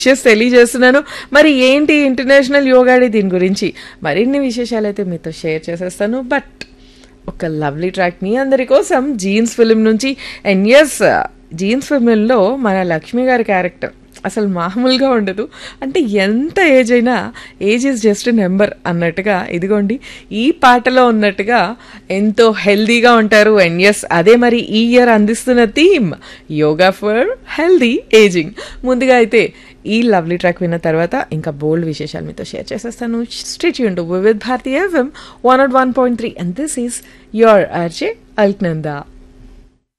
wishes తెలియజేస్తున్నాను మరి ఏంటి ఇంటర్నేషనల్ యోగా డే దీని గురించి మరిన్ని విశేషాలు అయితే మీతో షేర్ చేసేస్తాను బట్ ఒక లవ్లీ ట్రాక్ మీ అందరి కోసం జీన్స్ ఫిలిం నుంచి అండ్ ఎస్ జీన్స్ ఫిలింలో మన లక్ష్మి గారి క్యారెక్టర్ అసలు మామూలుగా ఉండదు అంటే ఎంత ఏజ్ అయినా ఏజ్ ఇస్ జస్ట్ నెంబర్ అన్నట్టుగా ఇదిగోండి ఈ పాటలో ఉన్నట్టుగా ఎంతో హెల్దీగా ఉంటారు అండ్ ఎస్ అదే మరి ఈ ఇయర్ అందిస్తున్న theme yoga for healthy ageing ముందుగా అయితే ఈ లవ్లీ ట్రాక్ విన్న తర్వాత ఇంకా బోల్డ్ విశేషాలు మీతో షేర్ చేసేస్తాను స్ట్రిచ్ యూన్ to with Bharatiya FM one naught one point three and this is your RJ Alaknanda